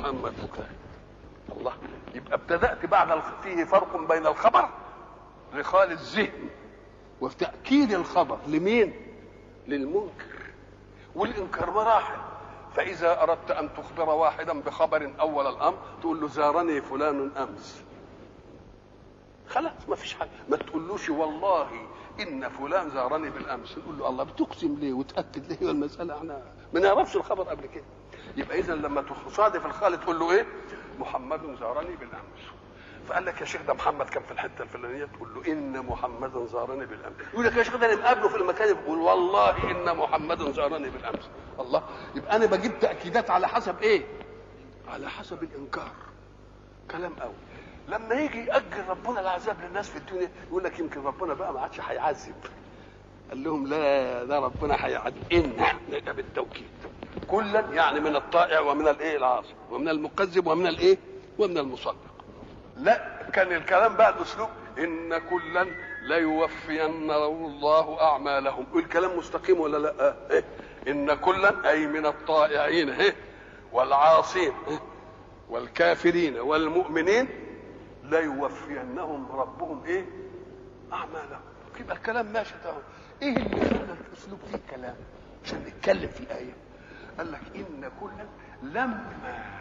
محمد الله يبقى ابتدأت بعد الخ- فيه فرق بين الخبر لخال الذهن وتأكيد الخبر لمين؟ للمنكر والإنكار مراحل فإذا أردت أن تخبر واحدا بخبر أول الأمر تقول له زارني فلان أمس خلاص ما فيش حاجة ما تقولوش والله إن فلان زارني بالأمس نقول له الله بتقسم ليه وتأكد ليه والمسألة احنا ما نعرفش الخبر قبل كده يبقى إذا لما تصادف الخالد تقول له إيه محمد زارني بالأمس فقال لك يا شيخ ده محمد كان في الحته الفلانيه تقول له ان محمدا زارني بالامس يقول لك يا شيخ ده انا مقابله في المكان يقول والله ان محمدا زارني بالامس الله يبقى انا بجيب تاكيدات على حسب ايه على حسب الانكار كلام قوي لما يجي ياجل ربنا العذاب للناس في الدنيا يقول لك يمكن ربنا بقى ما عادش هيعذب قال لهم لا ده ربنا هيعذب ان ده بالتوكيد كلا يعني من الطائع ومن الايه العاصي ومن المكذب ومن الايه ومن المصدق لا كان الكلام بقى الاسلوب ان كلا ليوفين الله اعمالهم الكلام مستقيم ولا لا إيه؟ ان كلا اي من الطائعين إيه؟ والعاصين إيه؟ والكافرين والمؤمنين ليوفينهم ربهم ايه اعمالهم يبقى الكلام ماشي اهو ايه اللي خلى الاسلوب فيه كلام عشان نتكلم في الايه قال لك ان كلا لما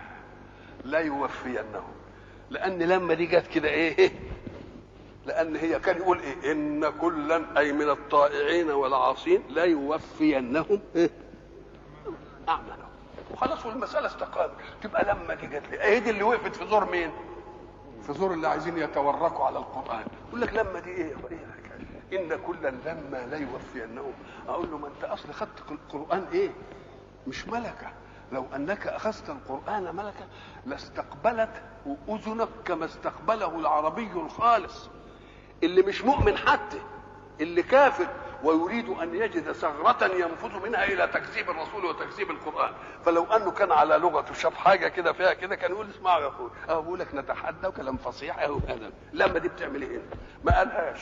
لا يوفينهم لان لما دي جت كده ايه لان هي كان يقول ايه ان كلا اي من الطائعين والعاصين لا يوفينهم إيه؟ اعمالهم وخلاص والمساله استقامت تبقى لما دي جت لي ايه دي اللي وقفت في زور مين في زور اللي عايزين يتوركوا على القران يقول لك لما دي ايه, إيه ان كلا لما لا يوفينهم اقول له ما انت اصل خدت القران ايه مش ملكه لو انك اخذت القران ملكه لاستقبلت اذنك كما استقبله العربي الخالص اللي مش مؤمن حتى اللي كافر ويريد ان يجد ثغرة ينفذ منها الى تكذيب الرسول وتكذيب القران فلو انه كان على لغته شاف حاجه كده فيها كده كان يقول اسمعوا يا اخوي اه بقول لك نتحدى وكلام فصيح اهو هذا لما دي بتعمل ايه هنا ما قالهاش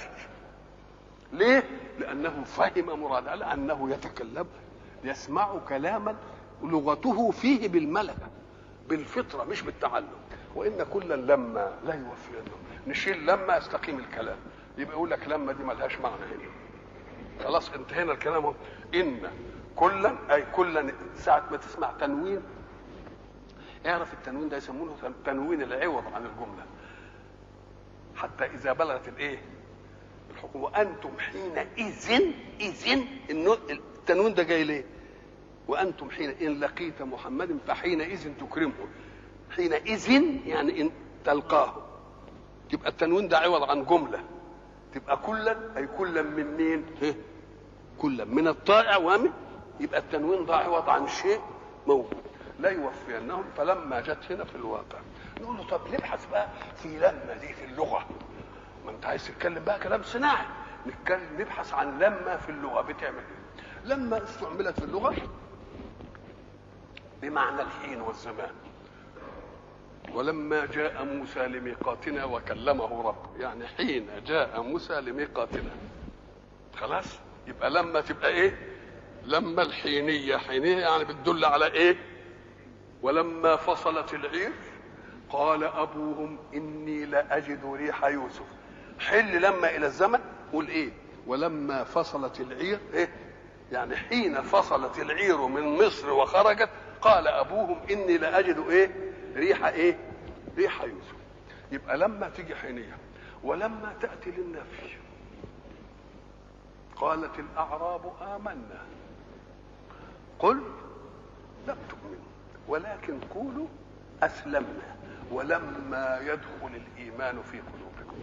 ليه لانه فهم مرادها لانه يتكلم يسمع كلاما لغته فيه بالملكه بالفطره مش بالتعلم وان كلا لما لا يوفينهم نشيل لما يستقيم الكلام يبقى يقول لك لما دي ملهاش معنى هنا خلاص انتهينا الكلام اهو ان كلا اي كلا ساعه ما تسمع تنوين اعرف التنوين ده يسمونه تنوين العوض عن الجمله حتى اذا بلغت الايه الحكم وانتم حينئذ اذن التنوين ده جاي ليه وانتم حين ان لقيت محمد فحينئذ تكرمه حينئذ يعني ان تلقاه تبقى التنوين ده عوض عن جمله تبقى كلا اي كلا من مين كلا من الطائع ومن يبقى التنوين ده عوض عن شيء موجود لا يوفينهم فلما جت هنا في الواقع نقول له طب نبحث بقى في لما دي في اللغه ما انت عايز تتكلم بقى كلام صناعي نتكلم نبحث عن لما في اللغه بتعمل ايه لما استعملت في اللغه بمعنى الحين والزمان ولما جاء موسى لميقاتنا وكلمه رب يعني حين جاء موسى لميقاتنا خلاص يبقى لما تبقى ايه لما الحينيه حينيه يعني بتدل على ايه ولما فصلت العير قال ابوهم اني لاجد ريح يوسف حل لما الى الزمن قول ايه ولما فصلت العير ايه يعني حين فصلت العير من مصر وخرجت قال ابوهم اني لاجد ايه ريح ايه ريح يوسف يبقى لما تيجي حينيه ولما تاتي للنفي قالت الاعراب امنا قل لم تؤمنوا ولكن قولوا اسلمنا ولما يدخل الايمان في قلوبكم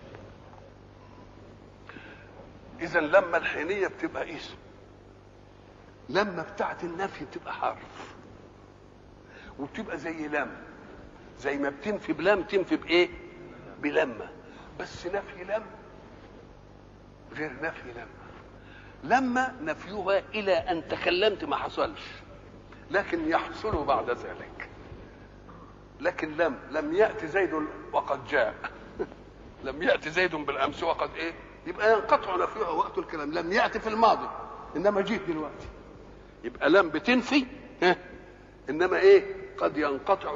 اذا لما الحينيه بتبقى اسم لما بتاعت النفي بتبقى حرف وبتبقى زي لم زي ما بتنفي بلم تنفي بايه بلما بس نفي لم غير نفي لما لما نفيها الى ان تكلمت ما حصلش لكن يحصل بعد ذلك لكن لم لم ياتي زيد وقد جاء لم ياتي زيد بالامس وقد ايه يبقى ينقطع نفيها وقت الكلام لم ياتي في الماضي انما جيت دلوقتي يبقى لم بتنفي ها انما ايه قد ينقطع